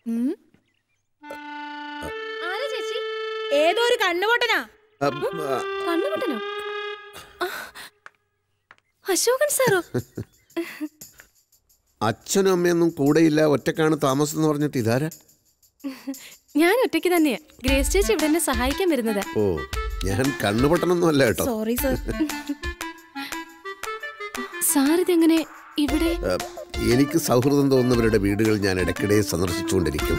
ഉം. ആരാ ചേച്ചി ഏതോ ഒരു കണ്ണുപൊട്ടനാ കണ്ണുമുട്ടനോ ആ, അശോകൻ സാറോ അച്ഛനും അമ്മയൊന്നും കൂടെയില്ല ഒറ്റക്കാണ് താമസം എന്ന് പറഞ്ഞിട്ട് ഇതാരാ ഞാൻ ഒറ്റയ്ക്ക് തന്നെയാ ഗ്രേസ് ചേച്ചി ഇവിടെ എന്നെ സഹായിക്കാൻ വരുന്നത് ഓ ഞാൻ കണ്ണുപൊട്ടണൊന്നും അല്ല കേട്ടോ സോറി സർ സാർ ഇതെങ്ങനെ ഇവിടെ ഏ, എനിക്ക് സൗഹൃദം തോന്നുന്നവരുടെ വീടുകൾ ഞാൻ ഇടയ്ക്കിടെ സന്ദർശിച്ചുകൊണ്ടിരിക്കും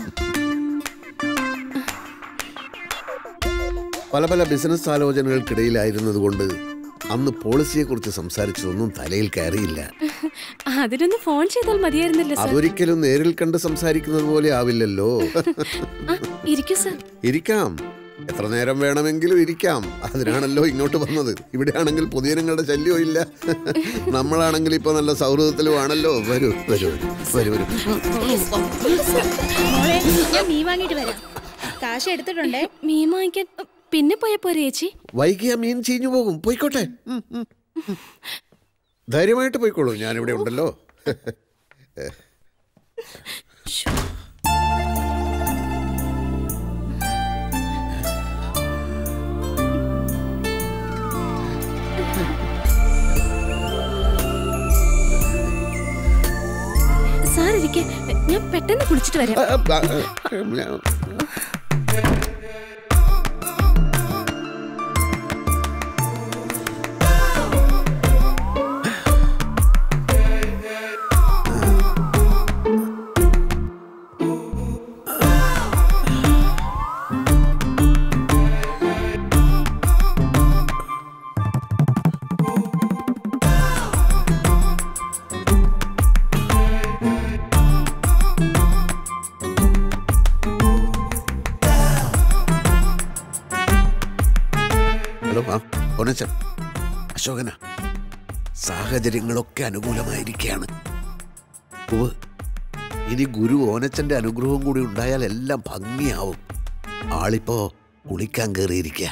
പല പല ബിസിനസ് ആലോചനകൾക്കിടയിലായിരുന്നതുകൊണ്ട് അന്ന് പോളിസിയെക്കുറിച്ച് സംസാരിച്ചതൊന്നും തലയിൽ കയറിയില്ല അതിനൊന്ന് ഫോൺ ചെയ്താൽ മതിയായിരുന്നല്ലോ സാർ അതൊരിക്കലും നേരിൽ കണ്ട് സംസാരിക്കുന്നത് പോലെ ആവില്ലല്ലോ ആ, ഇരിക്കൂ സാർ ഇരിക്കാം എത്ര നേരം വേണമെങ്കിലും ഇരിക്കാം അതിനാണല്ലോ ഇങ്ങോട്ട് വന്നത് ഇവിടെയാണെങ്കിൽ പൊതുജനങ്ങളുടെ ശല്യവും ഇല്ല നമ്മളാണെങ്കിൽ ഇപ്പൊ നല്ല സൗഹൃദത്തിലുമാണല്ലോ വരൂ വരൂ വരൂ വരൂ മോളെ ഞാൻ മീൻ വാങ്ങിട്ട് വരാം കാശ് എടുത്തിട്ടുണ്ടേ മീൻ വാങ്ങിക്കാൻ പിന്നെ പോയപ്പോ ചേച്ചി വൈകിയ മീൻ ചീഞ്ഞു പോകും പോയിക്കോട്ടെ ഉം, ഉം, ഉം. ധൈര്യമായിട്ട് പോയിക്കോളൂ ഞാനിവിടെ ഉണ്ടല്ലോ സാർ ഇരിക്കെ ഞാൻ പെട്ടെന്ന് കുളിച്ചിട്ട് വരാം ആ, ആ, ആ, ഞാൻ- ഹലോ ആ പൊന്നച്ചൻ അശോകന സാഹചര്യങ്ങളൊക്കെ അനുകൂലമായിരിക്കുകയാണ് ഉവ്വ്. ഇനി ഗുരു ഓനച്ചന്റെ അനുഗ്രഹവും കൂടി ഉണ്ടായാൽ എല്ലാം ഭംഗിയാവും ആളിപ്പോ കുളിക്കാൻ കയറിയിരിക്കുക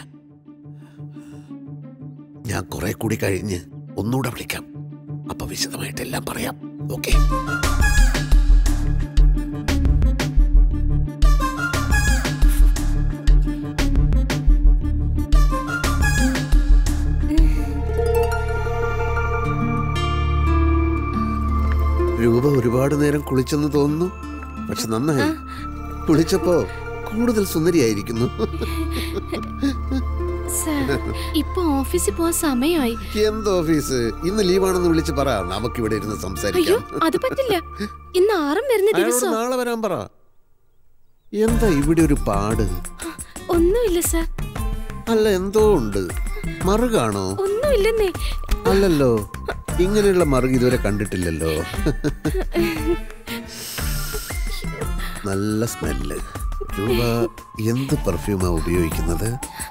ഞാൻ കുറെ കൂടി കഴിഞ്ഞ് ഒന്നുകൂടെ വിളിക്കാം അപ്പൊ വിശദമായിട്ട് എല്ലാം പറയാം ഓക്കെ രൂപ ഒരുപാട് നേരം കുളിച്ചെന്ന് തോന്നുന്നു പക്ഷെ നന്നായി കുളിച്ചപ്പോ കൂടുതൽ സുന്ദരിയായിരിക്കുന്നു സാർ ഇപ്പൊ ഓഫീസിൽ പോവാൻ സമയമായി എന്ത് ഓഫീസ് ഇന്ന് ലീവാണെന്ന് വിളിച്ച് പറ നമുക്ക് ഇവിടെ ഇരുന്ന് അയ്യോ സംസാരിക്കാം അത് പറ്റില്ല ഇന്ന് ആറും വരുന്ന അയാളോട് ദിവസം നാളെ വരാൻ പറ എന്താ ഇവിടെ ഒരു പാട് ഒന്നുമില്ല സാർ അല്ല എന്തോ ഉണ്ട് മറുകാണോ ഒന്നുമില്ലെന്നേ അല്ലല്ലോ ഇങ്ങനെയുള്ള മറുക് ഇതുവരെ കണ്ടിട്ടില്ലല്ലോ നല്ല സ്മെല്ല് രൂപ എന്ത് പെർഫ്യൂമാ ഉപയോഗിക്കുന്നത്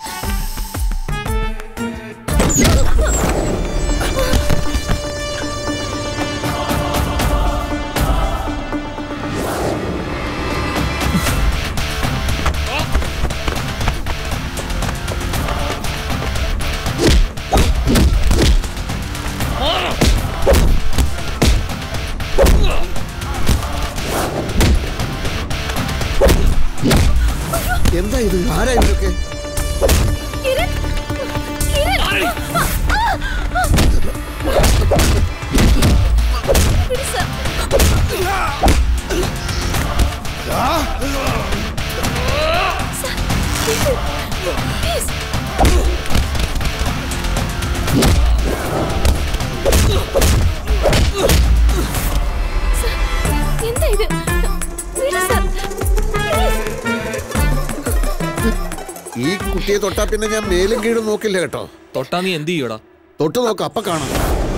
എന്താ ഇത് ആരാ ഇവരൊക്കെ കിരൺ കിരൺ ആ, ആ, ആ. വിട് സാർ. Sir, please. സാർ, എന്താ ഇത് വിട് സാർ. പ്ലീസ്. ഈ കുട്ടിയെ തൊട്ടാ പിന്നെ ഞാൻ മേലും കീഴും നോക്കില്ല കേട്ടോ തൊട്ടാ നീ എന്ത് ചെയ്യൂടാ തൊട്ട് നോക്കാം അപ്പൊ കാണാം